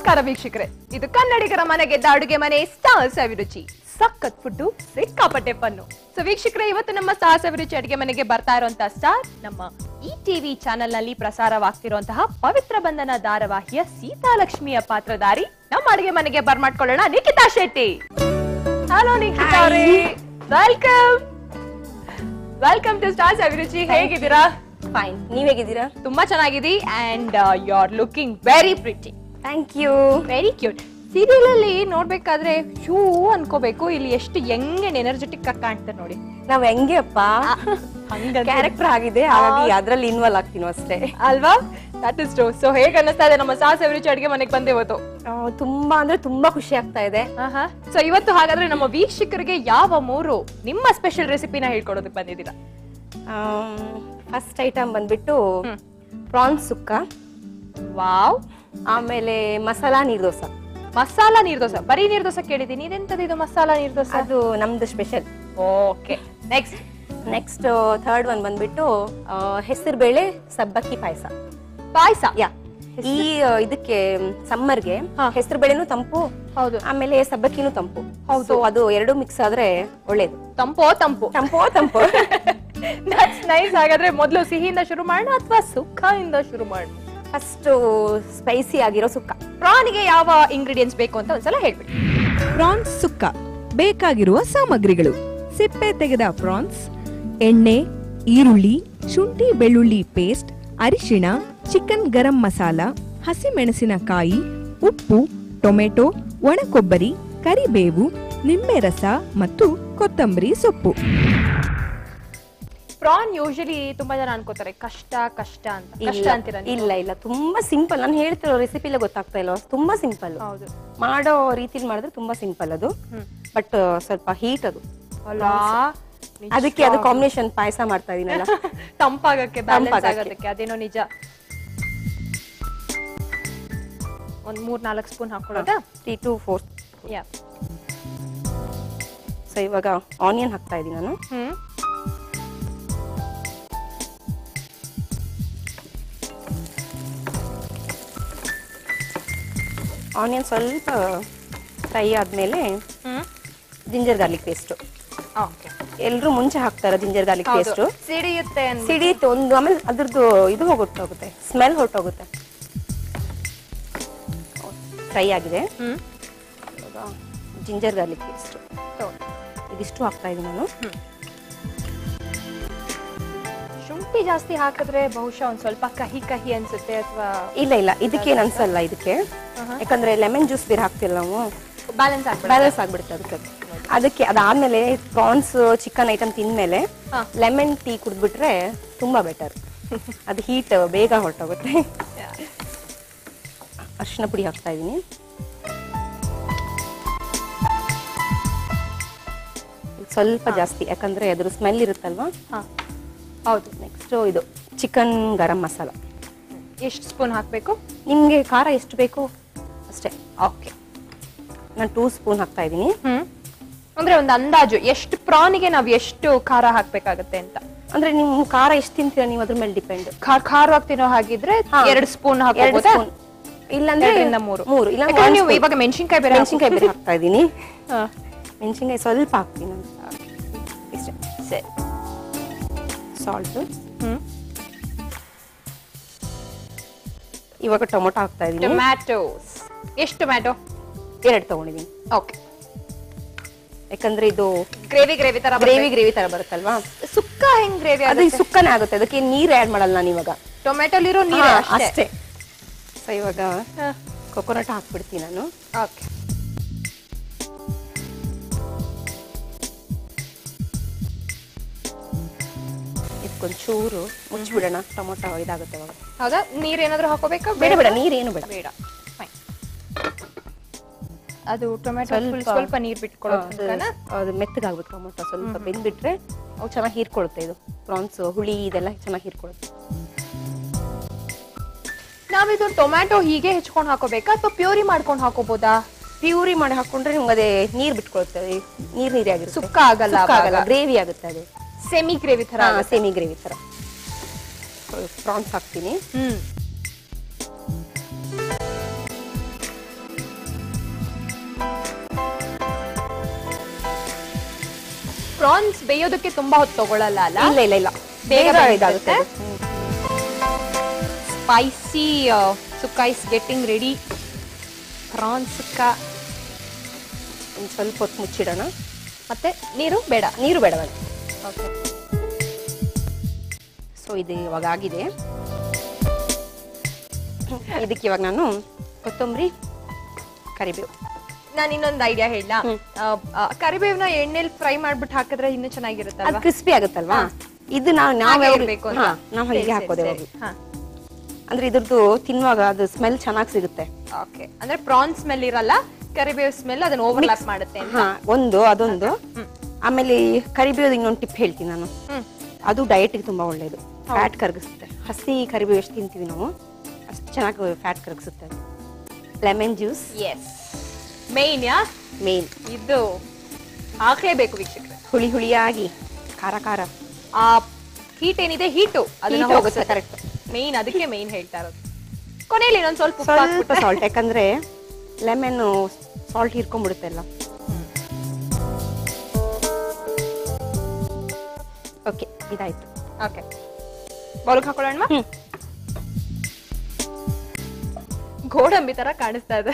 ನಮಸ್ಕಾರ ವೀಕ್ಷಕರೇ ಇದು ಕನ್ನಡಿಗರ ಮನೆಗೆದ್ದ ಅಡುಗೆ ಮನೆ ಸಾಹಸ ಅಭಿರುಚಿ ಸಖತ್ ಫುಡ್ಡು ಸಿಕ್ಕಾಪಟ್ಟೆ ಪನ್ನು ಸೊ ವೀಕ್ಷಕರೇ ಇವತ್ತು ನಮ್ಮ ಸಾಹಸ ಅಭಿರುಚಿ ಅಡುಗೆ ಮನೆಗೆ ಬರ್ತಾ ಇರುವಂತಹ ಸ್ಟಾರ್ ನಮ್ಮ ಈ ಟಿವಿ ಚಾನೆಲ್ ನಲ್ಲಿ ಪ್ರಸಾರವಾಗ್ತಿರುವಂತಹ ಪವಿತ್ರ ಬಂಧನ ಧಾರಾವಾಹಿಯ ಸೀತಾಲಕ್ಷ್ಮಿಯ ಪಾತ್ರಧಾರಿ ನಮ್ಮ ಅಡುಗೆ ಮನೆಗೆ ಬರ್ಮಾಡ್ಕೊಳ್ಳೋಣ ನಿಖಿತಾ ಶೆಟ್ಟಿ ಹಲೋ ನಿಖಿತಾ ಅವರೇ ವೆಲ್ಕಮ್ ವೆಲ್ಕಮ್ ಟು ಸ್ಟಾರ್ಸ್ ಅಭಿರುಚಿ ಹೇಗಿದ್ದೀರಾ ಫೈನ್ ನೀವ್ ಹೇಗಿದ್ದೀರಾ ತುಂಬಾ ಚೆನ್ನಾಗಿದೆ and you are looking very pretty thank you very cute serial ಅಲ್ಲಿ ನೋಡ್ಬೇಕಾದ್ರೆ ಶೂ ಅನ್ಕೋಬೇಕು ಇಲ್ಲಿ ಎಷ್ಟು ಯಂಗ್ ಅಂಡ್ ಎನರ್ಜೆಟಿಕ್ ಆಗಿ ಕಾಣ್ತಾರೆ ನೋಡಿ ನಾವ್ ಹೆಂಗೆ ಅಪ್ಪ ಕ್ಯಾರೆಕ್ಟರ್ ಆಗಿದೆ ಹಾಗಾಗಿ ಅದ್ರಲ್ಲಿ ಇನ್ವಾಲ್ವ್ ಆಗ್ತೀನಿ ಅಷ್ಟೇ ಅಲ್ವಾ ದಟ್ ಇಸ್ ಟ್ರೂ ಸೊ ಹೇಗೆ ಅನ್ನಿಸ್ತಾ ಇದೆ ನಮ್ಮ ಸಾಸ್ ಎವರಿಚ್ ಅಡಿಗೆ ಮನೆಗೆ ಬಂದೆ ಇವತ್ತು ಆ, ತುಂಬಾ ಅಂದ್ರೆ ತುಂಬಾ ಖುಷಿ ಆಗ್ತಾ ಇದೆ ಸೊ ಇವತ್ತು ಹಾಗಾದ್ರೆ ನಮ್ಮ ವೀಕ್ಷಕರಿಗೆ ಯಾವ ಮೂರು ನಿಮ್ಮ ಸ್ಪೆಷಲ್ ರೆಸಿಪಿನ ಹೇಳ್ಕೊಡೋದಕ್ಕೆ ಬಂದಿದ್ದೀರಾ ಫಸ್ಟ್ ಐಟಮ್ ಬಂದ್ಬಿಟ್ಟು ಪ್ರಾನ್ಸ್ ಸುಕ್ಕ ವಾವ್ ಆಮೇಲೆ ಮಸಾಲಾ ನೀರ್ ದೋಸೆ ಮಸಾಲ ನೀರ್ ದೋಸೆ ಬರೀ ನೀರ್ ದೋಸೆ ಕೇಳಿದೀನಿ ಇದೆಂತದ್ದು ಇದು ಮಸಾಲ ನೀರ್ ದೋಸೆ ಅದು ನಮ್ದು special okay next next third one ಬಂದ್ಬಿಟ್ಟು ಹೆಸರು ಬೇಳೆ ಸಬ್ಬಕ್ಕಿ ಪಾಯಸ ಪಾಯಸ ಯಾ ಈ ಆ, ಇದಕ್ಕೆ ಸಮ್ಮರ್ಗೆ ಹಾ. ಹೆಸರು ಬೇಳೆನೂ ತಂಪು ಹೌದು ಆಮೇಲೆ ಸಬ್ಬಕ್ಕಿನೂ ತಂಪು ಹೌದು. So, ಅದು ಎರಡು ಮಿಕ್ಸ್ ಆದ್ರೆ ಒಳ್ಳೇದು ತಂಪೋ ತಂಪು ತಂಪೋ ತಂಪು ದಟ್ಸ್ ನೈಸ್ ಹಾಗಾದ್ರೆ ಮೊದಲು ಸಿಹಿಯಿಂದ ಶುರು ಮಾಡೋಣ ಅಥವಾ ಸುಖದಿಂದ ಶುರು ಮಾಡೋಣ ಫಸ್ಟ್ ಸ್ಪೈಸಿ ಆಗಿರೋ ಸುಕ್ಕ ಪ್ರಾಣಿಗೆ ಯಾವ ಇಂಗ್ರೀಡಿಯೆಂಟ್ಸ್ ಬೇಕು ಅಂತ ಒಂದ್ಸಲ ಹೇಳ್ಬಿಡಿ ಪ್ರಾನ್ಸ್ ಸುಕ್ಕ ಬೇಕಾಗಿರುವ ಸಾಮಗ್ರಿಗಳು ಸಿಪ್ಪೆ ತೆಗೆದ ಪ್ರಾನ್ಸ್ ಎಣ್ಣೆ ಈರುಳ್ಳಿ ಶುಂಠಿ ಬೆಳ್ಳುಳ್ಳಿ ಪೇಸ್ಟ್ ಅರಿಶಿಣ ಚಿಕನ್ ಗರಂ ಮಸಾಲ ಹಸಿಮೆಣಸಿನಕಾಯಿ ಉಪ್ಪು ಟೊಮೆಟೊ ಒಣಕೊಬ್ಬರಿ ಕರಿಬೇವು ನಿಂಬೆ ರಸ ಮತ್ತು ಕೊತ್ತಂಬರಿ ಸೊಪ್ಪು ಪ್ರಾನ್ ಯೂಶಲಿ ತುಂಬಾ ಜನ ಅನ್ಕೋತಾರೆ ಕಷ್ಟ ಕಷ್ಟ ಅಂತ ಕಷ್ಟ ಇಲ್ಲ ಅಂತೀರ ನೀವು? ಇಲ್ಲ ಇಲ್ಲ ತುಂಬಾ ಸಿಂಪಲ್ ನಾನು ಹೇಳ್ತಿರೋ ರೆಸಿಪಿ ಗೊತ್ತಾಗ್ತಾ ಇಲ್ಲ ತುಂಬಾ ಸಿಂಪಲ್ ಹೌದು ಮಾಡೋ ರೀತಿಲಿ ಮಾಡಿದ್ರೆ ತುಂಬಾ ಸಿಂಪಲ್ ಅದು ಹ್ಮ್. ಬಟ್ ಸ್ವಲ್ಪ ಹೀಟ್ ಅದು ಅಲ್ಲಾ ಅದಕ್ಕೆ ಅದು ಕಾಂಬಿನೇಷನ್ ಪಾಯಸ ಮಾಡ್ತಾ ಇದೀನಲ್ಲ ತಂಪಾಗಕ್ಕೆ ಬ್ಯಾಲೆನ್ಸ್ ತಂಪಾಗಕ್ಕೆ. ಆಗೋದಕ್ಕೆ ಅದೇನೋ ನಿಜ ಒಂದ್ ಮೂರ್ ನಾಲ್ಕು ಸ್ಪೂನ್ ಹಾಕೊಳ್ಳೋದಾ three two four yeah so ಇವಾಗ ಆನಿಯನ್ ಹಾಕ್ತಾ ಇದೀನಿ ನಾನು ಹ್ಮ್ ಆನಿಯನ್ ಸ್ವಲ್ಪ ಫ್ರೈ ಆದ್ಮೇಲೆ hmm ginger garlic paste okay ಎಲ್ರು ಮುಂಚೆ ಹಾಕ್ತಾರೆ ಜಿಂಜರ್ ಗಾರ್ಲಿಕ್ ಪೇಸ್ಟ್ ಸಿಡಿಯುತ್ತೆ ಅನ್ಬಿಟ್ಟು. ಸಿಡಿಯುತ್ತೆ ಒಂದು ಆಮೇಲೆ ಅದ್ರದ್ದು ಇದು ಹೋಗುತ್ತೆ ಸ್ಮೆಲ್ ಹೊರಟೋಗುತ್ತೆ ಫ್ರೈ ಆಗಿದೆ ಹ್ಮ್ ಇವಾಗ ಜಿಂಜರ್ ಗಾರ್ಲಿಕ್ ಪೇಸ್ಟ್ ತಗೊಳ್ಳಿ. ಇದಿಷ್ಟು ಹಾಕ್ತಾ ಇದೀನಿ ನಾನು ಶುಂಠಿ ಜಾಸ್ತಿ ಹಾಕಿದ್ರೆ ಬಹುಶಃ ಒಂದ್ ಸ್ವಲ್ಪ ಕಹಿ ಕಹಿ ಅನ್ಸುತ್ತೆ ಅಥವಾ ಇಲ್ಲ ಇಲ್ಲ ಇದಕ್ಕೆ ಏನ್ ಅನ್ಸಲ್ಲ ಇದಕ್ಕೆ ಯಾಕಂದ್ರೆ ಲೆಮನ್ ಜ್ಯೂಸ್ ಬೇರೆ ಹಾಕ್ತಿಲ್ಲ ನಾವು ಬ್ಯಾಲೆನ್ಸ್ ಆಗ್ಬಿಡ ಬ್ಯಾಲೆನ್ಸ್ ಆಗ್ಬಿಡುತ್ತೆ ಅದಕ್ಕೆ ಅದಕ್ಕೆ ಅದಾದ್ಮೇಲೆ ಪ್ರಾನ್ಸ್ ಚಿಕನ್ ಐಟಮ್ ತಿಂದ್ಮೇಲೆ ಹಾ. ಲೆಮನ್ ಟೀ ಕುಡಿದ್ಬಿಟ್ರೆ ತುಂಬಾ ಬೆಟರ್ ಅದು ಹೀಟ್ ಬೇಗ ಹೊರಟೋಗುತ್ತೆ ಅರಿಶಿನ ಪುಡಿ ಹಾಕ್ತಾ ಇದೀನಿ ಸ್ವಲ್ಪ ಜಾಸ್ತಿ ಯಾಕಂದ್ರೆ ಅದ್ರ ಸ್ಮೆಲ್ ಇರುತ್ತಲ್ವಾ ಹಾ ಹೌದು ನೆಕ್ಸ್ಟ್ ಇದು ಚಿಕನ್ ಗರಂ ಮಸಾಲ ಎಷ್ಟು ಸ್ಪೂನ್ ಹಾಕ್ಬೇಕು ನಿಮ್ಗೆ ಖಾರ ಎಷ್ಟು ಬೇಕು ಅಷ್ಟೇ ಓಕೆ ನಾನು ಟೂ ಸ್ಪೂನ್ ಹಾಕ್ತಾ ಇದ್ದೀನಿ ಹ್ಮ್ ಅಂದ್ರೆ ಒಂದು ಅಂದಾಜು ಎಷ್ಟು ಪ್ರಾನಿಗೆ ನಾವ್ ಎಷ್ಟು ಖಾರ ಹಾಕ್ಬೇಕಾಗತ್ತೆ ಅಂತ ಅಂದ್ರೆ ನೀವು ಖಾರ ಎಷ್ಟು ತಿಂತೀರಾ ನೀವು ಅದ್ರ ಮೇಲೆ ಡಿಪೆಂಡ್ ಖಾರ ಖಾರವಾಗಿ ತಿನ್ನೋ ಹಾಗಿದ್ರೆ ಹಾ. ಎರಡು ಸ್ಪೂನ್ ಎರಡು ಹಾಕೋಬೋದಾ ಸ್ಪೂನ್ ಇಲ್ಲಾಂದ್ರೆ ಎರಡರಿಂದ ಮೂರು ಮೂರು ಇಲ್ಲ ಯಾಕಂದ್ರೆ ನೀವು ಇವಾಗ ಮೆಣಸಿನ್ಕಾಯಿ ಬೇರೆ ಮೆಣಸಿನ್ಕಾಯಿ ಬೇರೆ ಹಾಕ್ತಾ ಇದ್ದೀನಿ ಹಾ. ಮೆಣಸಿನ್ಕಾಯಿ ಸ್ವಲ್ಪ ಹಾಕ್ತೀನಿ ನಾನು ಇಷ್ಟೇ ಸರಿ ಸಾಲ್ಟ್ ಹ್ಮ್ ಇವಾಗ ಟೊಮೊಟೊ ಹಾಕ್ತಾ ಇದ್ದೀನಿ ಟೊಮ್ಯಾಟೋಸ್ ಎಷ್ಟು ಟೊಮ್ಯಾಟೊ ಎರಡು ತಗೊಂಡಿದ್ದೀನಿ ಓಕೆ ಯಾಕಂದ್ರೆ ಇದು ಗ್ರೇವಿ ಗ್ರೇವಿ ತರ ಗ್ರೇವಿ ಗ್ರೇವಿ ತರ ಬರುತ್ತಲ್ವಾ ಸುಕ್ಕ ಹೆಂಗ್ ಗ್ರೇವಿ ಅದು ಈ ಸುಕ್ಕನೇ ಆಗುತ್ತೆ ಅದಕ್ಕೆ ನೀರ್ ಆಡ್ ಮಾಡಲ್ಲ ನಾನು ಇವಾಗ ಟೊಮೆಟೊಲಿರೋ ನೀರು ಹಾ, ಅಷ್ಟೇ ಅಷ್ಟೇ ಸೊ ಇವಾಗ ಕೊಕೊನಟ್ ಹಾಕ್ಬಿಡ್ತೀನಿ ನಾನು ಓಕೆ ಇದಕ್ಕೊಂಚೂರು ಮುಚ್ಚಿಬಿಡೋಣ ಟೊಮೊಟೊ ಇದಾಗುತ್ತೆ ಅವಾಗ ಹೌದಾ ನೀರ್ ಏನಾದ್ರು ಹಾಕೋಬೇಕಾ ಬೇಡ ಬೇಡ ನೀರೇನು ಬೇಡ ಬೇಡ Fine. ಅದು ಟೊಮೆಟೊ ಸ್ವಲ್ಪ- ಸ್ವಲ್ಪ ನೀರ್ ಬಿಟ್ಕೊಳ್ಳೋದು ಅದು- ಅದು ಮೆತ್ತಗಾಗ್ಬೇಕು ಟೊಮೊಟೊ ಸ್ವಲ್ಪ ಬೆಂದ್ಬಿಟ್ರೆ ಅವು ಚೆನ್ನಾಗಿ ಹೀರ್ಕೊಳ್ಳುತ್ತೆ ಇದು ಪ್ರಾನ್ಸ್ ಹುಳಿ ಇದೆಲ್ಲ ಚೆನ್ನಾಗಿ ಹೀರ್ಕೊಳ್ಳುತ್ತೆ ನಾವಿದು ಟೊಮ್ಯಾಟೊ ಹೀಗೆ ಹೆಚ್ಕೊಂಡು ಹಾಕೋಬೇಕಾ ಅಥವಾ ಪ್ಯೂರಿ ಮಾಡ್ಕೊಂಡು ಹಾಕೋಬೋದಾ ಪ್ಯೂರಿ ಮಾಡಿ ಹಾಕೊಂಡ್ರೆ ನಿಮ್ಗೆ ಅದೇ ನೀರ್ ಬಿಟ್ಕೊಳುತ್ತೆ ಅದು ನೀರ್ ನೀರೇ ಆಗಿರುತ್ತೆ ಸುಕ್ಕ ಆಗಲ್ಲ ಸುಕ್ಕ ಆವಾಗ. ಆಗಲ್ಲ ಗ್ರೇವಿ ಆಗುತ್ತೆ ಅದು ಸೆಮಿ ಗ್ರೇವಿ ತರ ಆಗುತ್ತೆ. ಸೆಮಿ ಗ್ರೇವಿ ತರ ಪ್ರಾನ್ಸ್ ಹಾಕ್ತೀನಿ ಹ್ಮ್ ಪ್ರಾನ್ಸ್ ಬೇಯೋದಕ್ಕೆ ತುಂಬಾ ಹೊತ್ತು ತಗೊಳಲ್ಲ ಅಲ್ಲ ಇಲ್ಲ ಇಲ್ಲ ಇಲ್ಲ ಬೇಗ ಬೇಗ ಬೆಂದ್ಬಿಡುತ್ತೆ. ಇದಾಗುತ್ತೆ ಅದು. Hmm. Spicy sukka is getting ready prawns sukka ಒಂದ್ ಸ್ವಲ್ಪ ಹೊತ್ತು ಮುಚ್ಚಿಡೋಣ ಮತ್ತೆ ನೀರು ಬೇಡ ನೀರು ಬೇಡ ಬೇಡ ಓಕೆ ಸೊ ಇದು ಇವಾಗ ಆಗಿದೆ ಇದಕ್ಕೆ ಇವಾಗ ನಾನು ಕೊತ್ತಂಬರಿ ಕರಿಬೇವು ನಾನು ಇನ್ನೊಂದು ಐಡಿಯಾ ಹೇಳ ಹ್ಮ್. ಕರಿಬೇವ್ನ ಎಣ್ಣೆಲಿ ಫ್ರೈ ಮಾಡ್ಬಿಟ್ಟು ಹಾಕಿದ್ರೆ ಇನ್ನೂ ಅದು ಚೆನ್ನಾಗಿರುತ್ತಲ್ವಾ ಕ್ರಿಸ್ಪಿ ಆಗುತ್ತಲ್ವಾ ಹಾ. ಇದು ನಾವು ನಾವು ಹಾಗೆ ಯಾವಾಗ- ಇರ್ಬೇಕು ಅಂತ ಹಾ, ನಾವು ಸರಿ, ಹೀಗೆ ಸರಿ, ಹಾಕೋದು ಸರಿ. ಯಾವಾಗ್ಲೂ. ಹಾ ಅಂದ್ರೆ ಇದ್ರದ್ದು ತಿನ್ನುವಾಗ ಅದು ಸ್ಮೆಲ್ ಚೆನ್ನಾಗಿ ಸಿಗುತ್ತೆ ಓಕೆ ಅಂದ್ರೆ ಪ್ರಾನ್ ಸ್ಮೆಲ್ ಇರಲ್ಲ ಕರಿಬೇವು ಸ್ಮೆಲ್ ಅದನ್ನ ಓವರ್ಲ್ಯಾಪ್ ಮಾಡುತ್ತೆ ಅಂತ ಹಾ ಒಂದು ಅದೊಂದು ಹ್ಮ್. ಆಮೇಲೆ ಕರಿಬೇವು ಇನ್ನೊಂದು ಟಿಪ್ ಹೇಳ್ತೀನಿ ನಾನು ಹ್ಮ್ ಅದು ಡಯಟ್ಗೆ ತುಂಬಾ ಒಳ್ಳೇದು ಫ್ಯಾಟ್ ಕರಗಿಸುತ್ತೆ ಹಸಿ ಕರಿಬೇವು ಎಷ್ಟು ತಿಂತೀವಿ ನಾವು ಅಷ್ಟು ಚೆನ್ನಾಗಿ ಫ್ಯಾಟ್ ಕರಗಿಸುತ್ತೆ ಅದು lemon juice yes main yeah main ಇದು ಹಾಕ್ಲೇಬೇಕು ವೀಕ್ಷಕರೇ ಹುಳಿ ಹುಳಿಯಾಗಿ ಖಾರ ಖಾರ ಆ ಹೀಟ್ ಏನಿದೆ ಹೀಟು ಅದನ್ನ Heat ಹೋಗುತ್ತೆ ಹೋಗುತ್ತೆ, correct. ಮೇನ್ ಅದಕ್ಕೆ ಮೇನ್ ಹೇಳ್ತಾ ಇರೋದು ಕೊನೆಯಲ್ಲಿ ಇನ್ನೊಂದ್ ಸ್ವಲ್ಪ ಉಪ್ಪು ಸ್ವಲ್ಪ ಹಾಕ್ಬಿಟ್ರೆ ಸಾಲ್ಟ್ ಯಾಕಂದ್ರೆ ಲೆಮನ್ ಸಾಲ್ಟ್ ಹೀರ್ಕೊಂಡ್ಬಿಡುತ್ತೆ ಎಲ್ಲ ಓಕೆ ಇದಾಯ್ತು ಓಕೆ ಬೌಲ್ಗೆ ಹಾಕೊಳ್ಳೋಣ ಹ್ಮ್. ಗೋಡಂಬಿ ತರ ಕಾಣಿಸ್ತಾ ಇದೆ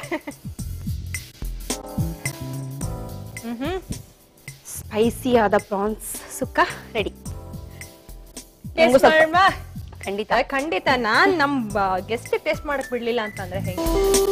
ಹ್ಮ್ ಸ್ಪೈಸಿ ಆದ ಪ್ರಾನ್ಸ್ ಸುಕ್ಕ ರೆಡಿ ಟೇಸ್ಟ್ ಸ್ವಲ್ಪ- ಮಾಡೋಣ ಖಂಡಿತ ಖಂಡಿತ ನಾನ್ ನಮ್ ಗೆಸ್ಟ್ ಟೇಸ್ಟ್ ಮಾಡಕ್ ಬಿಡ್ಲಿಲ್ಲ ಅಂತಂದ್ರೆ ಹೇಗೆ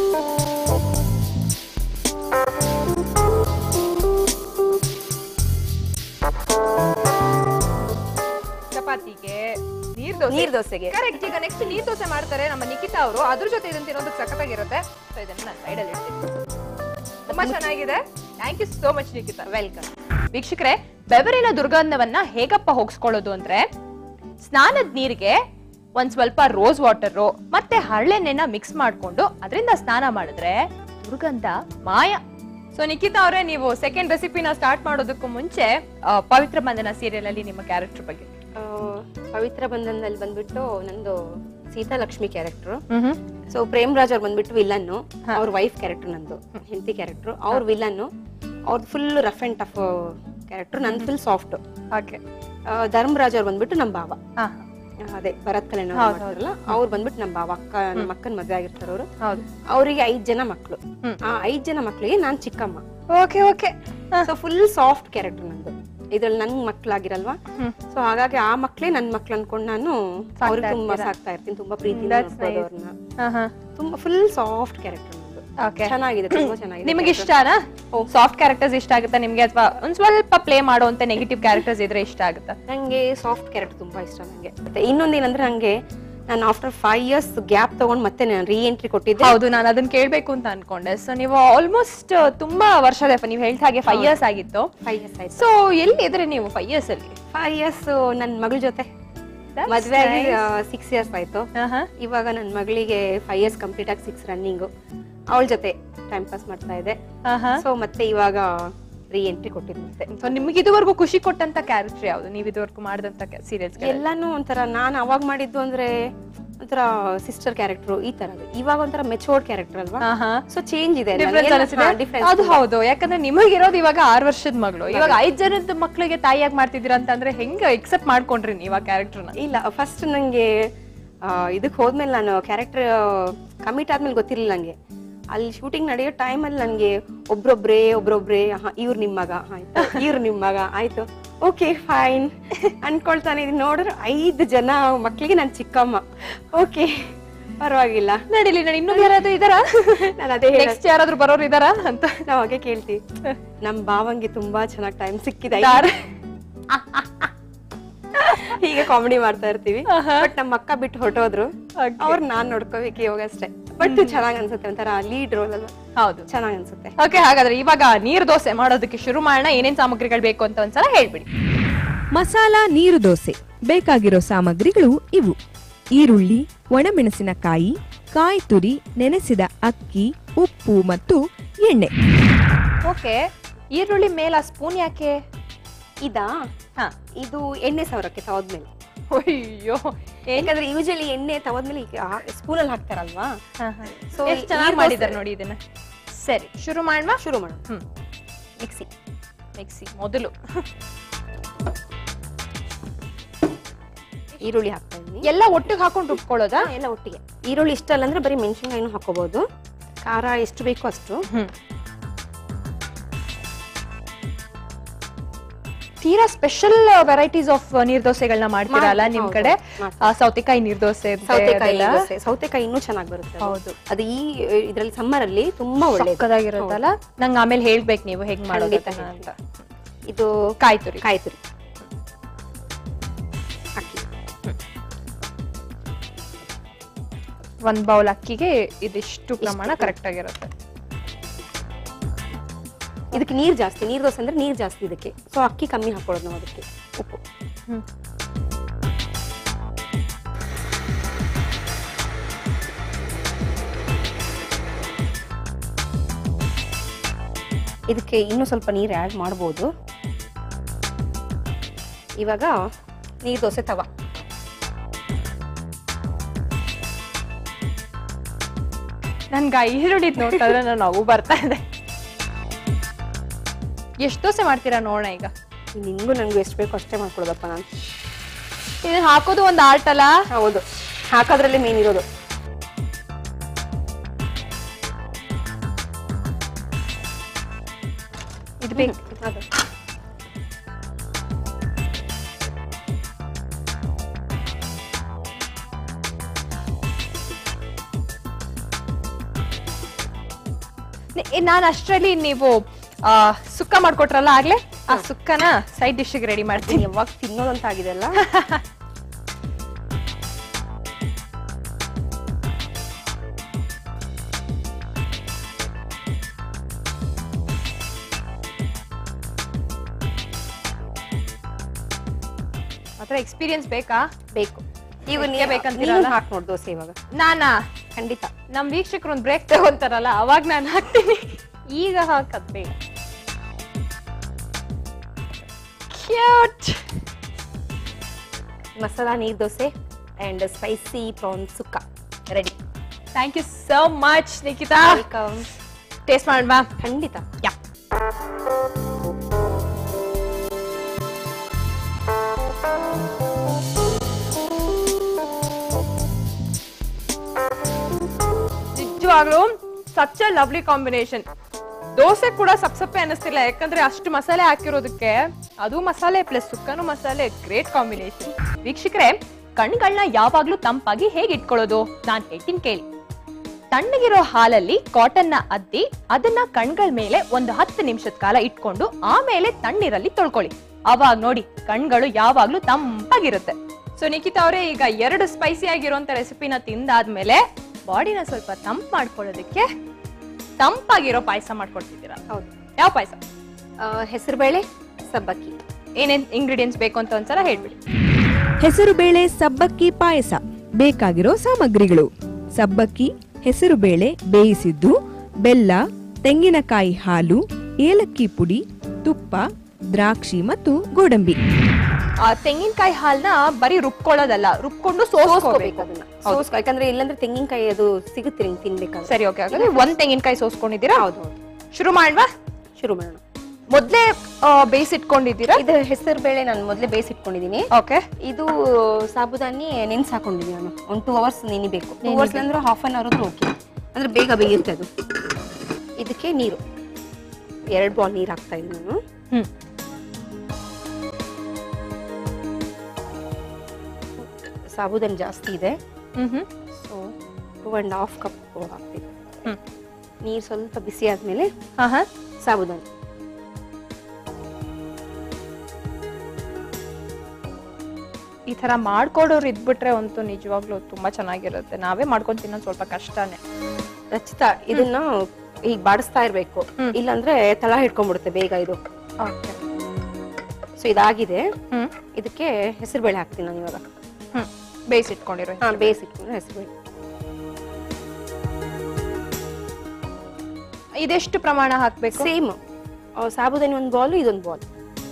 ಚಪಾತಿಗೆ ನೀರ್ ದೋಸೆ ನೀರ್ ದೋಸೆಗೆ ಕರೆಕ್ಟ್ ಈಗ ನೆಕ್ಸ್ಟ್ ನೀರ್ ದೋಸೆ ಮಾಡ್ತಾರೆ ನಮ್ಮ ನಿಖಿತಾ ಅವರು ಅದ್ರ ಜೊತೆ ಇದನ್ನ ತಿನ್ನೋದಕ್ಕೆ ಸಖತ್ತಾಗಿರುತ್ತೆ ಸೊ ಇದನ್ನ ನಾನು ಸೈಡಲ್ಲಿ ಇಡ್ತೀನಿ ತುಂಬಾ ಚೆನ್ನಾಗಿದೆ thank you so much Nikhita welcome ವೀಕ್ಷಕರೇ ಬೆವರಿನ ದುರ್ಗಂಧವನ್ನ ಹೇಗಪ್ಪ ಹೋಗಿಸ್ಕೊಳ್ಳೋದು ಅಂದ್ರೆ ಸ್ನಾನದ ನೀರಿಗೆ ಒಂದ್ ಸ್ವಲ್ಪ ರೋಸ್ ವಾಟರ್ ಮತ್ತೆ ಹರಳೆಣ್ಣೆನ ಮಿಕ್ಸ್ ಮಾಡ್ಕೊಂಡು ಅದರಿಂದ ಸ್ನಾನ ಮಾಡಿದ್ರೆ ದುರ್ಗಂಧ ಮಾಯ ಸೊ ನಿಖಿತಾ ಅವರೇ ನೀವು ಸೆಕೆಂಡ್ ರೆಸಿಪಿನ ಸ್ಟಾರ್ಟ್ ಮಾಡೋದಕ್ಕೂ ಮುಂಚೆ ಆ, ಪವಿತ್ರ ಬಂಧನ ಸೀರಿಯಲ್ ಅಲ್ಲಿ ನಿಮ್ಮ ಕ್ಯಾರೆಕ್ಟರ್ ಬಗ್ಗೆ ಪವಿತ್ರ ಬಂಧನದಲ್ಲಿ ಬಂದ್ಬಿಟ್ಟು ನಂದು ಸೀತಾ ಲಕ್ಷ್ಮಿ ಕ್ಯಾರೆಕ್ಟರ್ ಸೊ ಪ್ರೇಮ್ ರಾಜ್ ಅವ್ರು ಬಂದ್ಬಿಟ್ಟು ವಿಲನ್ನು ಅವ್ರ ವೈಫ್ ಕ್ಯಾರೆಕ್ಟರ್ ನಂದು ಹೆಂಡತಿ ಕ್ಯಾರೆಕ್ಟರ್ ಅವ್ರ ವಿಲನ್ನು ಅವ್ರದ್ದು full rough and tough character ನಂದು ಫುಲ್ ಸಾಫ್ಟ್ ಓಕೆ ಧರ್ಮರಾಜ್ ಅವ್ರು ಬಂದ್ಬಿಟ್ಟು ನಮ್ಮ ಭಾವ ಆ, ಅದೇ ಭರತ್ ಕಲ್ಯಾಣ ಹೌದು, ಮಾಡ್ತಾರಲ್ಲ ಅವ್ರು ಬಂದ್ಬಿಟ್ಟು ನಮ್ಮ ಭಾವ ಅಕ್ಕ ನಮ್ಮ ಅಕ್ಕನ ಮದ್ವೆ ಆಗಿರ್ತಾರ ಅವರು ಹೌದು ಅವರಿಗೆ ಐದ್ ಜನ ಮಕ್ಳು ಹ್ಮ್. ಆ ಐದ್ ಜನ ಮಕ್ಳಿಗೆ ನಾನ್ ಚಿಕ್ಕಮ್ಮ okay okay so full soft character ನಂದು ಇದ್ರಲ್ಲಿ ನನ್ ಮಕ್ಳಾಗಿರಲ್ವಾ ಹ್ಮ್. ಸೊ ಹಾಗಾಗಿ ಆ ಮಕ್ಳೇ ನನ್ ಮಕ್ಳು ಅನ್ಕೊಂಡು ನಾನು ಅವ್ರಿಗೆ ತುಂಬಾ ಇರ್ತೀರಾ? ಸಾಕ್ತಾ ಇರ್ತೀನಿ ತುಂಬಾ ಪ್ರೀತಿಯಿಂದ That's ನೋಡ್ಬೋದು nice. ಅವ್ರನ್ನ ತುಂಬಾ ಫುಲ್ ಸಾಫ್ಟ್ ಕ್ಯಾರೆಕ್ಟರ್ ನಂದು ಓಕೆ ಚೆನ್ನಾಗಿದೆ ತುಂಬಾ ಚೆನ್ನಾಗಿದೆ ನಿಮಗೆ ಇಷ್ಟನಾ ಸಾಫ್ಟ್ ಕ್ಯಾರೆಕ್ಟರ್ಸ್ ಇಷ್ಟ ಆಗುತ್ತಾ ನಿಮ್ಗೆ ಅಥವಾ ಒಂದ್ ಸ್ವಲ್ಪ ಪ್ಲೇ ಮಾಡುವಂತ ನೆಗೆಟಿವ್ ಕ್ಯಾರೆಕ್ಟರ್ಸ್ ಇದ್ರೆ ಇಷ್ಟ ಆಗುತ್ತಾ ನಂಗೆ ಸಾಫ್ಟ್ ಕ್ಯಾರೆಕ್ಟರ್ ತುಂಬಾ ಇಷ್ಟ ನಂಗೆ ಮತ್ತೆ ಇನ್ನೊಂದೇನಂದ್ರೆ ನಂಗೆ ನಾನು ಆಫ್ಟರ್ ಫೈವ್ ಇಯರ್ಸ್ ಗ್ಯಾಪ್ ತಗೊಂಡ್ ಮತ್ತೆ ನಾನು ರೀ ಎಂಟ್ರಿ ಕೊಟ್ಟಿದ್ದೆ ಹೌದು ನಾನು ಅದನ್ನ ಕೇಳ್ಬೇಕು ಅಂತ ಅನ್ಕೊಂಡೆ ಸೊ ನೀವು ಆಲ್ಮೋಸ್ಟ್ ತುಂಬಾ ವರ್ಷದ ನೀವು ಹೇಳ್ದ ಹಾಗೆ ಫೈವ್ ಇಯರ್ಸ್ ಆಗಿತ್ತು ಫೈವ್ ಇಯರ್ಸ್ ಆಯ್ತು ಸೊ ಎಲ್ಲಿ ಇದ್ರೆ ನೀವು ಫೈವ್ ಇಯರ್ಸ್ ಅಲ್ಲಿ ಫೈವ್ ಇಯರ್ಸ್ ನನ್ ಮಗಳ ಜೊತೆ That's ಮದ್ವೆ ಆಗಿ nice. ಸಿಕ್ಸ್ ಇಯರ್ಸ್ ಆಯ್ತು ಆಹಾ. ಇವಾಗ ನನ್ನ ಮಗಳಿಗೆ ಫೈವ್ ಇಯರ್ಸ್ ಕಂಪ್ಲೀಟ್ ಆಗಿ ಸಿಕ್ಸ್ ರನ್ನಿಂಗು ಅವಳ ಜೊತೆ ಟೈಮ್ ಪಾಸ್ ಮಾಡ್ತಾ ಇದ್ದೆ ಆಹಾ. ಸೊ ಮತ್ತೆ ಇವಾಗ ರೀ ಎಂಟ್ರಿ ಕೊಟ್ಟಿದ್ದು ಮತ್ತೆ ಸೊ ನಿಮ್ಗೆ ಇದುವರೆಗೂ ಖುಷಿ ಕೊಟ್ಟಂತ ಕ್ಯಾರೆಕ್ಟರ್ ಯಾವ್ದು ನೀವು ಇದುವರೆಗೂ ಮಾಡಿದಂತ ಸೀರಿಯಲ್ಸ್ ಎಲ್ಲಾನು ಒಂಥರ ನಾನ್ ಅವಾಗ ಮಾಡಿದ್ದು ಅಂದ್ರೆ ಒಂಥರ ಸಿಸ್ಟರ್ ಕ್ಯಾರೆಕ್ಟರ್ ಈ ತರ ಇವಾಗ ಒಂಥರ ಮೆಚೋರ್ಡ್ ಕ್ಯಾರೆಕ್ಟರ್ ಅಲ್ವಾ ಸೊ ಚೇಂಜ್ ಇದೆ ಡಿಫ್ರೆನ್ಸ್ ಅನಿಸಿದೆ ಡಿಫ್ರೆನ್ಸ್ ಅದು ಹೌದು ಯಾಕಂದ್ರೆ ನಿಮಗಿರೋದು ಇವಾಗ ಆರ್ ವರ್ಷದ ಮಗಳು ಇವಾಗ ಐದ್ ಜನದ ಮಕ್ಳಿಗೆ ತಾಯಿಯಾಗಿ ಮಾಡ್ತಿದ್ದೀರಾ ಅಂತಂದ್ರೆ ಹೆಂಗ್ ಎಕ್ಸೆಪ್ಟ್ ಮಾಡ್ಕೊಂಡ್ರಿ ನೀವು ಆ ಕ್ಯಾರೆಕ್ಟರ್ನ ಇಲ್ಲ ಫಸ್ಟ್ ನಂಗೆ ಇದಕ್ಕೆ ಹೋದ್ಮೇಲೆ ನಾನು ಕ್ಯಾರೆಕ್ಟರ್ ಕಮಿಟ್ ಆದ್ಮೇಲೆ ಗೊತ್ತಿರಲಿಲ್ಲ ನಂಗೆ ಅಲ್ಲಿ ಶೂಟಿಂಗ್ ನಡೆಯೋ ಟೈಮಲ್ಲಿ ನನಗೆ ಒಬ್ರೊಬ್ರೇ ಒಬ್ರೊಬ್ರೇ ಇವ್ರು ನಿಮ್ಮ ಮಗ ಆಯ್ತು ಇವ್ರು ನಿಮ್ಮ ಮಗ ಆಯ್ತು ಓಕೆ ಫೈನ್ ಅನ್ಕೊಳ್ತಾನೆ ಇದನ್ನ ನೋಡಿದ್ರೆ ಐದು ಜನ ಮಕ್ಳಿಗೆ ನಾನು ಚಿಕ್ಕಮ್ಮ ಓಕೆ ಪರವಾಗಿಲ್ಲ ನಡಿಲಿ ನಡಿ ಇನ್ನೊಂದು ಯಾರಾದ್ರೂ ಇದಾರಾ ನಾನು ಅದೇ ಹೇಳ ನೆಕ್ಸ್ಟ್ ಯಾರಾದ್ರೂ ಬರೋರು ಇದಾರಾ ಅಂತ ನಾವು ಹಾಗೆ ಕೇಳ್ತೀವಿ ನಮ್ಮ ಭಾವಂಗೆ ತುಂಬಾ ಚೆನ್ನಾಗಿ ಟೈಮ್ ಸಿಕ್ಕಿದೆ ಯಾರು? ಹೀಗೆ ಕಾಮಿಡಿ ಮಾಡ್ತಾ ಇರ್ತೀವಿ ಬಟ್ ನಮ್ಮ ಅಕ್ಕ ಬಿಟ್ಟು ಹೊರಟೋದ್ರು Okay. ಅವ್ರು ನಾನ್ ನೋಡ್ಕೋಬೇಕು ಇವಾಗ ಅಷ್ಟೇ ಬಟ್ ಚೆನ್ನಾಗ್ ಅನ್ಸುತ್ತೆ ಒಂಥರ ಲೀಡ್ ರೋಲ್ ಅಲ್ವಾ ಹೌದು ಚೆನ್ನಾಗ್ ಅನ್ಸುತ್ತೆ ಓಕೆ ಹಾಗಾದ್ರೆ ಇವಾಗ ನೀರ್ ದೋಸೆ ಮಾಡೋದಕ್ಕೆ ಶುರು ಮಾಡೋಣ ಏನೇನ್ ಸಾಮಗ್ರಿಗಳು ಬೇಕು ಅಂತ ಒಂದ್ಸಲ ಹೇಳ್ಬಿಡಿ ಮಸಾಲಾ ನೀರು ದೋಸೆ ಬೇಕಾಗಿರೋ ಸಾಮಗ್ರಿಗಳು ಇವು ಈರುಳ್ಳಿ ಒಣಮೆಣಸಿನಕಾಯಿ ಕಾಯಿ ತುರಿ ನೆನೆಸಿದ ಅಕ್ಕಿ ಉಪ್ಪು ಮತ್ತು ಎಣ್ಣೆ ಓಕೆ ಈರುಳ್ಳಿ ಮೇಲ ಸ್ಪೂನ್ ಯಾಕೆ ಇದಾ ಹಾ ಇದು ಎಣ್ಣೆ ಸಾವಿರಕ್ಕೆ ತವದ್ಮೇಲೆ ಅಯ್ಯೋ ಯಾಕಂದ್ರೆ ಯೂಶಲಿ ಎಣ್ಣೆ ತವದ್ಮೇಲೆ ಸ್ಪೂನ್ ಅಲ್ಲಿ ಹಾಕ್ತಾರಲ್ವಾ ಸೊ So, ಎಷ್ಟು ಚೆನ್ನಾಗಿ ನೀರ್ ಮಾಡಿದ್ದಾರೆ ದೋಸೆ- ನೋಡಿ ಇದನ್ನ ಸರಿ ಶುರು ಮಾಡುವ ಶುರು ಮಾಡು ಹ್ಮ್ ಮಿಕ್ಸಿ ಮಿಕ್ಸಿ ಮೊದಲು ಈರುಳ್ಳಿ ಹಾಕ್ತಾ ಇದೀನಿ ಎಲ್ಲ ಒಟ್ಟಿಗೆ ಹಾಕೊಂಡು ರುಬ್ಕೊಳ್ಳೋದಾ ಎಲ್ಲ ಒಟ್ಟಿಗೆ ಈರುಳ್ಳಿ ಇಷ್ಟ ಅಲ್ಲ ಅಂದ್ರೆ ಬರೀ ಮೆಣಸಿನ್ಕಾಯಿನೂ ಹಾಕೋಬಹುದು ಖಾರ ಎಷ್ಟು ಬೇಕೋ ಅಷ್ಟು ಹ್ಮ್ ತೀರಾ ಸ್ಪೆಷಲ್ ವೆರೈಟೀಸ್ ಆಫ್ ನೀರ್ ದೋಸೆಗಳನ್ನ ಮಾಡ್ತೀರಲ್ಲ ನಿಮ್ ಹೌದು, ಕಡೆ ಮಾಡ್ತೀವಿ. ಆ, ಸೌತೆಕಾಯಿ ನೀರ್ ದೋಸೆ ಇರುತ್ತೆ, ಸೌತೆಕಾಯಿ ಅದೆಲ್ಲ. ದೋಸೆ. ಸೌತೆಕಾಯಿ ಇನ್ನೂ ಚೆನ್ನಾಗಿ ಬರುತ್ತೆ ಅದು. ಹೌದು. ಅದು ಈ ಇದ್ರಲ್ಲಿ ಸಮ್ಮರ್ ಅಲ್ಲಿ ತುಂಬಾ ಒಳ್ಳೇದು ಸಕ್ಕತ್ತಾಗಿರುತ್ತಲ್ಲ ನಂಗೆ ಆಮೇಲೆ ಹೇಳ್ಬೇಕು ನೀವು ಹೇಗ್ ಮಾಡೋದು ಖಂಡಿತ ಅದನ್ನ ಅಂತ ಇದು ಕಾಯಿ ತುರಿ ಕಾಯಿ ತುರಿ ಅಕ್ಕಿ ಒಂದ್ ಬೌಲ್ ಅಕ್ಕಿಗೆ ಇದಿಷ್ಟು ಪ್ರಮಾಣ ಕರೆಕ್ಟ್ ಆಗಿರುತ್ತೆ ಇದಕ್ಕೆ ನೀರ್ ಜಾಸ್ತಿ ನೀರ್ ದೋಸೆ ಅಂದ್ರೆ ನೀರ್ ಜಾಸ್ತಿ ಇದಕ್ಕೆ ಸೊ ಅಕ್ಕಿ ಕಮ್ಮಿ ಹಾಕೊಳ್ಳೋದು ನಾವು ಅದಕ್ಕೆ ಉಪ್ಪು ಹ್ಮ್. ಇದಕ್ಕೆ ಇನ್ನೂ ಸ್ವಲ್ಪ ನೀರು ಆ್ಯಡ್ ಮಾಡ್ಬೋದು ಇವಾಗ ನೀರ್ ದೋಸೆ ತವ ನನ್ಗೆ ಆ ಈರುಳ್ಳಿದ್ ನೋಡ್ತಾ ಇದ್ರೆ ನಾನು ನಗು ಬರ್ತಾ ಇದೆ ಎಷ್ಟು ದೋಸೆ ಮಾಡ್ತೀರಾ ನೋಡೋಣ ಈಗ ನಿನ್ಗೂ ನಂಗೂ ಎಷ್ಟು ಬೇಕೋ ಅಷ್ಟೇ ಮಾಡ್ಕೊಳ್ಳೋದಪ್ಪ ನಾನು ಇದನ್ನ ಹಾಕೋದು ಒಂದ್ ಆರ್ಟ್ ಅಲ್ಲ ಹೌದು ಹಾಕೋದ್ರಲ್ಲೇ ಮೇನ್ ಇರೋದು ಇದು ಬೇಕು ಅದು ನಾನು ಅಷ್ಟರಲ್ಲಿ ನೀವು ಆ, ಸುಕ್ಕ ಮಾಡ್ಕೊಟ್ರಲ್ಲ ಆಗ್ಲೇ ಆ ಸುಕ್ಕನ ಸೈಡ್ ಡಿಶ್ಗೆ ರೆಡಿ ಮಾಡ್ತೀನಿ ಯಾವಾಗ ತಿನ್ನೋದಂತ ಆಗಿದೆ ಅಲ್ಲ ಮಾತ್ರ ಎಕ್ಸ್ಪೀರಿಯನ್ಸ್ ಬೇಕಾ ಬೇಕು ಈಗ ಇದಕ್ಕೆ ನೀರು ಬೇಕಂತೀರಲ್ಲ? ಬೇಕಂತ ಹಾಕಿ ನೋಡಿ ದೋಸೆ ಇವಾಗ ನಾನಾ ಖಂಡಿತ ನಮ್ ವೀಕ್ಷಕರು ಒಂದ್ ಬ್ರೇಕ್ ತಗೊಂತಾರಲ್ಲ ಅವಾಗ ನಾನು ಹಾಕ್ತೀನಿ ಈಗ ಹಾಕದ್ ಬೇಡ cute masala neer dosa and spicy prawn sukka ready thank you so much Nikhita welcome taste ಮಾಡೋಣ ಖಂಡಿತ ಯಾ ನಿಜವಾಗ್ಲೂ such a lovely combination dosa ಕೂಡ ಸಪ್ ಸಪ್ಪೆ ಅನ್ನಿಸ್ತಿಲ್ಲ ಯಾಕಂದ್ರೆ ಅಷ್ಟು ಮಸಾಲೆ ಹಾಕಿರೋದಕ್ಕೆ ಅದು ಮಸಾಲೆ ಪ್ಲಸ್ ಸುಕ್ಕನು ಮಸಾಲೆ ಗ್ರೇಟ್ ಕಾಂಬಿನೇಷನ್ ವೀಕ್ಷಕರೇ ಕಣ್ಗಳನ್ನ ಯಾವಾಗ್ಲೂ ತಂಪಾಗಿ ಹೇಗೆ ಇಟ್ಕೊಳ್ಳೋದು ನಾನ್ ಹೇಳ್ತೀನಿ ಕೇಳಿ ತಣ್ಣಗಿರೋ ಹಾಲಲ್ಲಿ ಕಾಟನ್ ನ ಅದ್ದಿ ಅದನ್ನ ಕಣ್ಗಳ ಮೇಲೆ ಒಂದು ಹತ್ತು ನಿಮಿಷದ ಕಾಲ ಇಟ್ಕೊಂಡು ಆಮೇಲೆ ತಣ್ಣೀರಲ್ಲಿ ತೊಳ್ಕೊಳ್ಳಿ ಅವಾಗ ನೋಡಿ ಕಣ್ಗಳು ಯಾವಾಗ್ಲೂ ತಂಪಾಗಿರುತ್ತೆ ಸೊ ನಿಖಿತಾ ಅವರೇ ಈಗ ಎರಡು ಸ್ಪೈಸಿ ಆಗಿರುವಂತ ರೆಸಿಪಿನ ತಿಂದಾದ್ಮೇಲೆ ಬಾಡಿನ ಸ್ವಲ್ಪ ತಂಪ್ ಮಾಡ್ಕೊಳ್ಳೋದಕ್ಕೆ ತಂಪಾಗಿರೋ ಪಾಯಸ ಮಾಡ್ಕೊಡ್ತಿದ್ದೀರಾ ಹೌದು ಯಾವ ಪಾಯಸ ಹೆಸರುಬೇಳೆ ಸಬ್ಬಕ್ಕಿ ಏನೇನ್ ಇಂಗ್ರೀಡಿಯೆಂಟ್ಸ್ ಬೇಕು ಅಂತ ಒಂದ್ಸಲ ಹೇಳ್ಬಿಡಿ ಹೆಸರುಬೇಳೆ ಸಬ್ಬಕ್ಕಿ ಪಾಯಸ ಬೇಕಾಗಿರೋ ಸಾಮಗ್ರಿಗಳು ಸಬ್ಬಕ್ಕಿ ಹೆಸರುಬೇಳೆ ಬೇಯಿಸಿದ್ದು ಬೆಲ್ಲ ತೆಂಗಿನಕಾಯಿ ಹಾಲು ಏಲಕ್ಕಿ ಪುಡಿ ತುಪ್ಪ ದ್ರಾಕ್ಷಿ ಮತ್ತು ಗೋಡಂಬಿ ಆ ತೆಂಗಿನಕಾಯಿ ಹಾಲ್ನ ಬರೀ ರುಬ್ಕೊಳ್ಳೋದಲ್ಲ ರುಬ್ಕೊಂಡು ಸೋಸ್ಕೋಬೇಕು ಸೋಸ್ಕೋಬೇಕು ಅದನ್ನ ಸೋಸ್ಕೊ ಯಾಕಂದ್ರೆ ಇಲ್ಲಾಂದ್ರೆ ತೆಂಗಿನಕಾಯಿ ಅದು ಸಿಗುತ್ತೆ ನಿಂಗೆ ತಿನ್ಬೇಕಾದ್ರೆ ಸರಿ ಓಕೆ ಹಾಗಾದ್ರೆ ಒಂದ್ ತೆಂಗಿನಕಾಯಿ ಸೋಸ್ಕೊಂಡಿದ್ದೀರಾ ಹೌದು ಹೌದು ಶುರು ಮಾಡ್ವಾ ಶುರು ಮಾಡೋಣ ಮೊದ್ಲೇ ಬೇಯಿಸಿಟ್ಕೊಂಡಿದ್ದೀರಾ ಇದು ಹೆಸರು ಬೇಳೆ ನಾನು ಮೊದಲೇ ಬೇಯಿಸಿಟ್ಕೊಂಡಿದ್ದೀನಿ ಓಕೆ ಇದು ಸಾಬುದಾನಿ ನೆನ್ಸ್ ಹಾಕೊಂಡಿದ್ದೀನಿ ನಾನು ಒಂದು ಟೂ ಅವರ್ಸ್ ನೆನಿಬೇಕು ಟೂ ಅವರ್ಸ್ ಅಂದ್ರೆ ಹಾಫ್ ಅನ್ ಅವರ್ ಆದ್ರೂ ಓಕೆ ಅಂದ್ರೆ ಬೇಗ ಬೇಯುತ್ತೆ ಅದು ಇದಕ್ಕೆ ನೀರು ಎರಡು ಬಾಲ್ ನೀರು ಹಾಕ್ತಾ ಇದ್ದೀನಿ ನಾನು ಹ್ಮ್ ಸಾಬುದಾನಿ ಜಾಸ್ತಿ ಇದೆ hmm hmm so two and half cup ಹಾಕ್ತೀನಿ ಹ್ಮ್ ನೀರು ಸ್ವಲ್ಪ ಬಿಸಿ ಆದಮೇಲೆ ಹಾ ಹಾ ಸಾಬುದಾನಿ ಈ ತರ ಮಾಡ್ಕೊಡೋರು ಇದ್ಬಿಟ್ರೆ ಅಂತೂ ನಿಜವಾಗ್ಲೂ ತುಂಬಾ ಚೆನ್ನಾಗಿರುತ್ತೆ ನಾವೇ ಮಾಡ್ಕೊಂಡ್ ತಿನ್ನೋದು ಸ್ವಲ್ಪ ಕಷ್ಟನೇ ರಚಿತಾ ಇದನ್ನ ಈಗ ಬಾಡಿಸ್ತಾ ಇರ್ಬೇಕು ಹ್ಮ್. ಇಲ್ಲಾಂದ್ರೆ ತಳ ಹಿಡ್ಕೊಂಡ್ಬಿಡುತ್ತೆ ಬೇಗ ಇದು ಓಕೆ ಸೊ ಇದಾಗಿದೆ ಹ್ಮ್ ಇದಕ್ಕೆ ಹೆಸರುಬೇಳೆ ಹಾಕ್ತೀನಿ ನಾನು ಇವಾಗ ಹ್ಮ್ ಬೇಯಿಸಿಟ್ಕೊಂಡಿರೋ ಹಾ ಬೇಯಿಸಿಟ್ಕೊಂಡು ಹೆಸರುಬೇಳೆ ಇದೆಷ್ಟು ಪ್ರಮಾಣ ಹಾಕ್ಬೇಕು ಸೇಮ್ ಸಾಬುದಾನಿ ಒಂದು ಬಾಲ್ ಇದೊಂದು ಬಾಲ್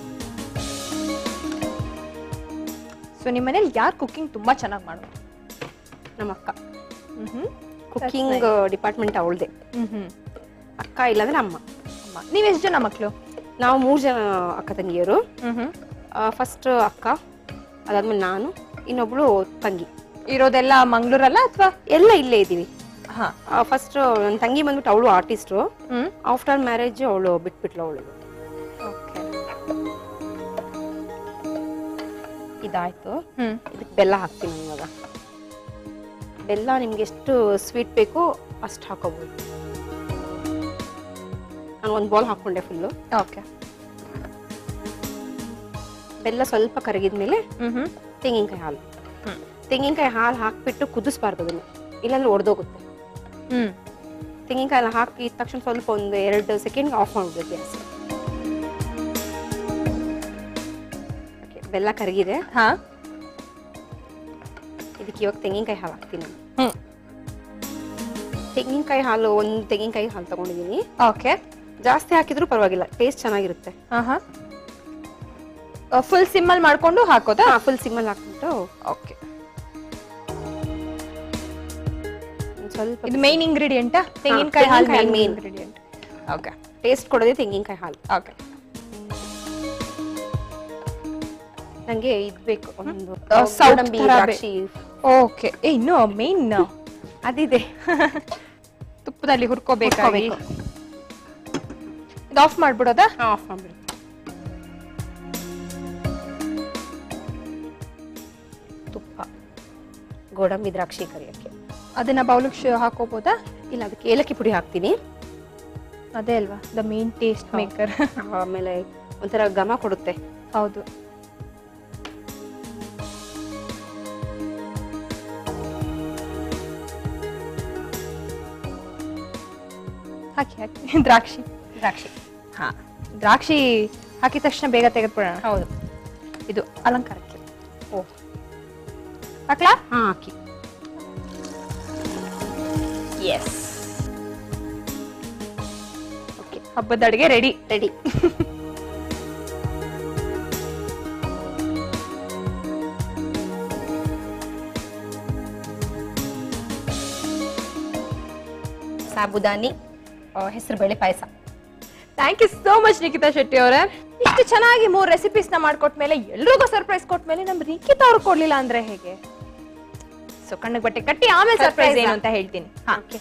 ಸೊ ನಿಮ್ಮ ಮನೇಲಿ ಯಾರು ಕುಕಿಂಗ್ ತುಂಬಾ ಚೆನ್ನಾಗಿ ಮಾಡೋದು ನಮ್ಮ ಅಕ್ಕ ಹ್ಮ್ ಹ್ಮ್ ಕುಕಿಂಗ್ ಡಿಪಾರ್ಟ್ಮೆಂಟ್ ಅವಳದೆ ಹ್ಮ್ ಹ್ಮ್ ಅಕ್ಕ ಇಲ್ಲಾಂದ್ರೆ ಅಮ್ಮ ಅಮ್ಮ ನೀವ್ ಎಷ್ಟು ಜನ ಮಕ್ಳು ನಾವು ಮೂರು ಜನ ಅಕ್ಕ ತಂಗಿಯರು ಹ್ಮ್ ಹ್ಮ್ ಫಸ್ಟ್ ಅಕ್ಕ ಅದಾದ್ಮೇಲೆ ನಾನು ಇನ್ನೊಬ್ಳು ತಂಗಿ ಇರೋದೆಲ್ಲ ಮಂಗ್ಳೂರಲ್ಲ ಅಥವಾ ಎಲ್ಲ ಇಲ್ಲೇ ಇದ್ದೀವಿ ಹಾ ಫಸ್ಟ್ ನನ್ನ ತಂಗಿ ಬಂದ್ಬಿಟ್ಟು ಅವಳು ಆರ್ಟಿಸ್ಟು ಹ್ಮ್ ಆಫ್ಟರ್ ಮ್ಯಾರೇಜ್ ಅವಳು ಬಿಟ್ಬಿಟ್ಲು ಅವಳು ಓಕೆ ಇದಾಯ್ತು ಹ್ಮ್ ಇದಕ್ಕೆ ಬೆಲ್ಲ ಹಾಕ್ತೀನಿ ಇವಾಗ ಬೆಲ್ಲ ನಿಮ್ಗೆ ಎಷ್ಟು ಸ್ವೀಟ್ ಬೇಕು ಅಷ್ಟು ಹಾಕೋಬಹುದು ನಾನು ಒಂದು ಬೌಲ್ ಹಾಕೊಂಡೆ ಫುಲ್ಲು ಓಕೆ ಬೆಲ್ಲ ಸ್ವಲ್ಪ ಕರಗಿದ್ಮೇಲೆ ಹ್ಮ್ ಹ್ಮ್ ತೆಂಗಿನಕಾಯಿ ಹಾಲು ಹ್ಮ್. ತೆಂಗಿನಕಾಯಿ ಹಾಲು ಹಾಕ್ಬಿಟ್ಟು ಕುದಿಸ್ಬಾರ್ದು ಅದನ್ನು ಇಲ್ಲಾಂದ್ರೆ ಒಡೆದೋಗುತ್ತೆ ಹ್ಮ್ ತೆಂಗಿನಕಾಯಿ ಹಾಕಿದ ತಕ್ಷಣ ಸ್ವಲ್ಪ ಒಂದು ಎರಡು ಸೆಕೆಂಡ್ ಆಫ್ ಮಾಡ್ಬಿಡ್ಬೇಕು ಗ್ಯಾಸ್ ಬೆಲ್ಲ ಕರಗಿದೆ ಹಾ ಇದಕ್ಕೆ ಇವಾಗ ತೆಂಗಿನಕಾಯಿ ಹಾಲು ಹಾಕ್ತೀನಿ ನಾನು. ಹ್ಮ್ ತೆಂಗಿನಕಾಯಿ ಹಾಲು ಒಂದು ತೆಂಗಿನಕಾಯಿ ಹಾಲು ತಗೊಂಡಿದ್ದೀನಿ ಓಕೆ ಜಾಸ್ತಿ ಹಾಕಿದ್ರು ಪರವಾಗಿಲ್ಲ ಟೇಸ್ಟ್ ಚೆನ್ನಾಗಿರುತ್ತೆ ಹಾ ಹಾ ಫುಲ್ ಸಿಮ್ಮಲ್ ಮಾಡ್ಕೊಂಡು ಹಾಕೋದಾ ಫುಲ್ ಸಿಮ್ಮಲ್ಲಿ ಹಾಕ್ಬಿಟ್ಟು ಓಕೆ ಒಂದ್ ಸ್ವಲ್ಪ ಇದು ಮೇನ್ ಇಂಗ್ರೀಡಿಯೆಂಟಾ ತೆಂಗಿನಕಾಯಿ ಹಾಲು ತೆಂಗಿನಕಾಯಿ main main. Ingredient okay taste ಕೊಡೋದೇ ತೆಂಗಿನಕಾಯಿ ಹಾಲು ಓಕೆ ನಂಗೆ ಇದ್ ಬೇಕು ಒಂದು ಆ, ಸೌಟ್ ಗೋಡಂಬಿ ಥರ ಬೇ- ದ್ರಾಕ್ಷಿ ಓಕೆ ಏ ಇನ್ನು ಮೇನ್ ಅದಿದೆ ತುಪ್ಪದಲ್ಲಿ ಹುರ್ಕೋಬೇಕಾಗಿ ಹುರ್ಕೋಬೇಕು. ಇದು ಆಫ್ ಮಾಡ್ಬಿಡೋದಾ ಆಫ್ ಮಾಡ್ಬಿಡಿ ತುಪ್ಪ ಗೋಡಂಬಿ ದ್ರಾಕ್ಷಿ ಕರಿಯಕ್ಕೆ ಅದನ್ನ ಬೌಲಿಗೆ ಹಾಕೋಬೋದಾ ಇಲ್ಲ ಅದಕ್ಕೆ ಏಲಕ್ಕಿ ಪುಡಿ ಹಾಕ್ತೀನಿ ಅದೇ ಅಲ್ವಾ ದ ಮೇನ್ ಟೇಸ್ಟ್ ಮೇಕರ್ ಆಮೇಲೆ ಒಂಥರ ಘಮ ಕೊಡುತ್ತೆ ಹೌದು ಹಾಕಿ ಹಾಕಿ ದ್ರಾಕ್ಷಿ ದ್ರಾಕ್ಷಿ ಹಾ ದ್ರಾಕ್ಷಿ ಹಾಕಿದ ತಕ್ಷಣ ಬೇಗ ತೆಗೆದ್ಬಿಡೋಣ ಹೌದು ಇದು ಅಲಂಕಾರಕ್ಕೆ ಓ ಹಾಕ್ಲಾ ಹಾ ಹಾಕಿ ಎಸ್ ಓಕೆ ಹಬ್ಬದ ಅಡಿಗೆ ರೆಡಿ ರೆಡಿ ಸಾಬುದಾನಿ ಹೆಸರು ಬೇಳೆ ಪಾಯಸ thank you so much Nikhita Shetty ಅವರೇ ಇಷ್ಟು ಚೆನ್ನಾಗಿ ಮೂರ್ ರೆಸಿಪೀಸ್ ನ ಮಾಡ್ಕೊಟ್ಮೇಲೆ ಎಲ್ರಿಗೂ ಸರ್ಪ್ರೈಸ್ ಕೊಟ್ಮೇಲೆ ನಮ್ ನಿಖಿತಾ ಅವ್ರು ಕೊಡ್ಲಿಲ್ಲ ಅಂದ್ರೆ ಹೇಗೆ ಸೊ ಕಣ್ಣಿಗೆ ಬಟ್ಟೆ ಕಟ್ಟಿ ಆಮೇಲೆ ಸರ್ಪ್ರೈಸ್ Surprise ಏನು ಆ? ಅಂತ ಹೇಳ್ತೀನಿ ಹಾ ಓಕೆ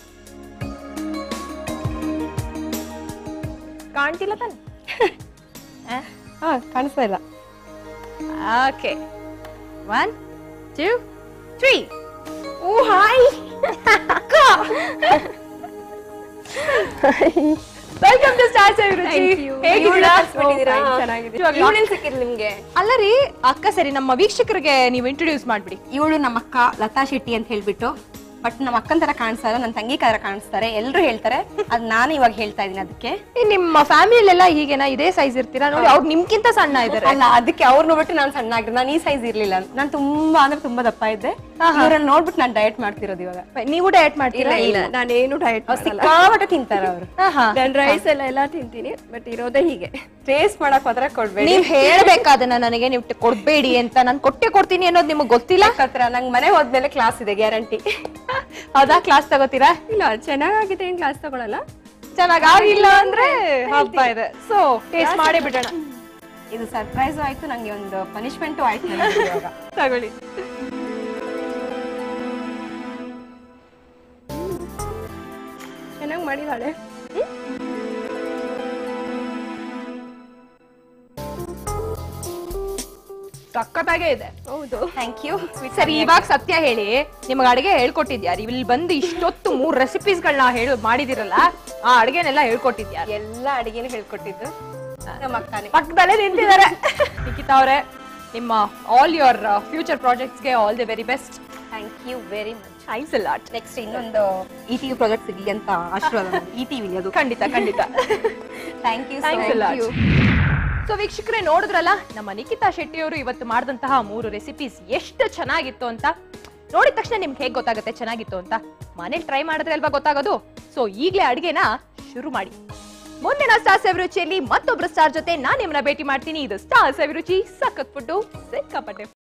ಕಾಣ್ತಿಲ್ಲ ತಾನೆ ಹಾ ಕಾಣಿಸ್ತಾ ಇಲ್ಲ okay one two three oh hi welcome to star ಹೇಗಿದ್ದೀರಾ ಇವಳೇನ್ ಸಿಕ್ಕಿದ್ಲು ನಿಮ್ಗೆ ಅಲ್ಲ ರೀ ಅಕ್ಕ ಸರಿ ನಮ್ಮ ವೀಕ್ಷಕರಿಗೆ ನೀವು ಇಂಟ್ರೊಡ್ಯೂಸ್ ಮಾಡ್ಬಿಡಿ ಇವಳು ನಮ್ಮ ಅಕ್ಕ ಲತಾ ಶೆಟ್ಟಿ ಅಂತ ಹೇಳ್ಬಿಟ್ಟು ಬಟ್ ನಮ್ಮ ಅಕ್ಕನ ತರ ಕಾಣಿಸ್ತಾರೆ ನನ್ನ ತಂಗಿ ತರ ಕಾಣಿಸ್ತಾರೆ ಎಲ್ರು ಹೇಳ್ತಾರೆ ಅದ್ ನಾನು ಇವಾಗ ಹೇಳ್ತಾ ಇದೀನಿ ಅದಕ್ಕೆ ಈ ನಿಮ್ಮ ಫ್ಯಾಮಿಲಿಲೆಲ್ಲ ಹೀಗೇನಾ ಇದೇ ಸೈಜ್ ಇರ್ತೀರಾ ನೋಡಿ ಅವ್ರು ನಿಮ್ಗಿಂತ ಸಣ್ಣ ಇದ್ದಾರೆ ಅಲ್ಲ ಅದಕ್ಕೆ ಅವ್ರು ನೋಡ್ಬಿಟ್ಟು ನಾನು ಸಣ್ಣ ಆಗಿದ್ದೆ ನಾನು ಈ ಸೈಜ್ ಇರ್ಲಿಲ್ಲ ನಾನು ತುಂಬಾ ಅಂದ್ರೆ ತುಂಬಾ ದಪ್ಪ ಇದ್ದೆ ಆಹಾ. ಇವ್ರನ್ನ ನೋಡ್ಬಿಟ್ಟು ನಾನು ಡಯಟ್ ಮಾಡ್ತಿರೋದು ಇವಾಗ ನೀವು ಡಯಟ್ ಮಾಡ್ತೀರಾ ಇಲ್ಲ ನಾನೇನು ಡಯಟ್ ಅವ್ರು ಸಿಕ್ಕಾಪಟ್ಟೆ ತಿಂತಾರೆ ಅವರು ಆಹಾ. ನಾನು ರೈಸ್ ಎಲ್ಲ ಎಲ್ಲ ತಿಂತೀನಿ ಬಟ್ ಇರೋದೇ ಹೀಗೆ ಟೇಸ್ಟ್ ಮಾಡಕ್ ಹೋದ್ರೆ ಕೊಡ್ಬೇಡಿ ನೀವ್ ಹೇಳ್ಬೇಕಾದನ್ನ ನನಗೆ ನೀವು ಟ- ಕೊಡ್ಬೇಡಿ ಅಂತ ನಾನು ಕೊಟ್ಟೆ ಕೊಡ್ತೀನಿ ಅನ್ನೋದು ನಿಮಗೆ ಗೊತ್ತಿಲ್ಲ ಹತ್ರ ನಂಗೆ ಮನೆ ಹೋದ್ಮೇಲೆ ಕ್ಲಾಸ್ ಇದೆ ಗ್ಯಾರಂಟಿ ಹೌದಾ ಕ್ಲಾಸ್ ತಗೋತೀರಾ ಇಲ್ಲ ಚೆನ್ನಾಗಿದೆ ಏನ್ ಕ್ಲಾಸ್ ತಗೊಳಲ್ಲ ಚೆನ್ನಾಗ್ ಆಗಿಲ್ಲ ಅಂದ್ರೆ ಹಬ್ಬ ಇದೆ ಸೊ ಟೇಸ್ಟ್ ಮಾಡೇ ಬಿಡೋಣ ಇದು ಸರ್ಪ್ರೈಸ್ ಆಯ್ತು ನಂಗೆ ಒಂದು ಪನಿಷ್ಮೆಂಟು ಆಯ್ತು ನನಗೆ ಇವಾಗ ತಗೊಳ್ಳಿ ಚೆನ್ನಾಗಿ ಮಾಡಿದಾಳೆ ಸಕ್ಕತ್ತಾಗೆ ಇದೆ ಹೌದು ಥ್ಯಾಂಕ್ ಯು ಸರಿ ಇವಾಗ ಸತ್ಯ ಹೇಳಿ ನಿಮಗೆ ಅಡಿಗೆ ಹೇಳ್ಕೊಟ್ಟಿದ್ಯಾರು ಇಲ್ಲಿ ಬಂದು ಇಷ್ಟೊತ್ತು ಮೂರ್ ರೆಸಿಪೀಸ್ ಗಳನ್ನ ಹೇಳಿ ಮಾಡಿದಿರಲ್ಲ ಆ ಅಡಿಗೆನೆಲ್ಲ ಹೇಳ್ಕೊಟ್ಟಿದ್ಯಾರು ಎಲ್ಲ ಅಡಿಗೆನೂ ಹೇಳ್ಕೊಟ್ಟಿದ್ದು ನಮ್ಮ ಅಕ್ಕನೇ ಪಕ್ಕದಲ್ಲೇ ನಿಂತಿದ್ದಾರೆ ನಿಖಿತಾ ಅವರೇ ನಿಮ್ಮ ಆಲ್ ಯುವರ್ ಫ್ಯೂಚರ್ ಪ್ರಾಜೆಕ್ಟ್ಸ್ಗೆ all the very best thank you very much thanks a lot next ಇನ್ನೊಂದು ಇ ಟಿವಿ ಪ್ರಾಜೆಕ್ಟ್ ಸಿಗ್ಲಿ ಅಂತ ಆಶೀರ್ವಾದ ಇ ಟಿವಿ ಅದು ಖಂಡಿತ ಖಂಡಿತ thank you thanks a lot so ವೀಕ್ಷಕರೇ ನೋಡಿದ್ರಲ್ಲ ನಮ್ಮ ನಿಖಿತಾ ಶೆಟ್ಟಿ ಅವರು ಇವತ್ತು ಮಾಡಿದಂತಹ ಮೂರು ರೆಸಿಪೀಸ್ ಎಷ್ಟು ಚೆನ್ನಾಗಿತ್ತು ಅಂತ ನೋಡಿದ ತಕ್ಷಣ ನಿಮ್ಗೆ ಹೇಗೆ ಗೊತ್ತಾಗುತ್ತೆ ಚೆನ್ನಾಗಿತ್ತು ಅಂತ ಮನೇಲಿ ಟ್ರೈ ಮಾಡಿದ್ರೆ ಅಲ್ವಾ ಗೊತ್ತಾಗೋದು ಸೊ ಈಗಲೇ ಅಡಿಗೆನ ಶುರು ಮಾಡಿ ಮುಂದಿನ ಸ್ಟಾರ್ ಸವಿರುಚಿಯಲ್ಲಿ ಮತ್ತೊಬ್ರು ಸ್ಟಾರ್ ಜೊತೆ ನಾನು ನಿಮ್ಮನ್ನ ಭೇಟಿ ಮಾಡ್ತೀನಿ ಇದು ಸ್ಟಾರ್ ಸವಿರುಚಿ ಸಖತ್ ಫುಡ್ಡು ಸಿಕ್ಕಾಪಟ್ಟೆ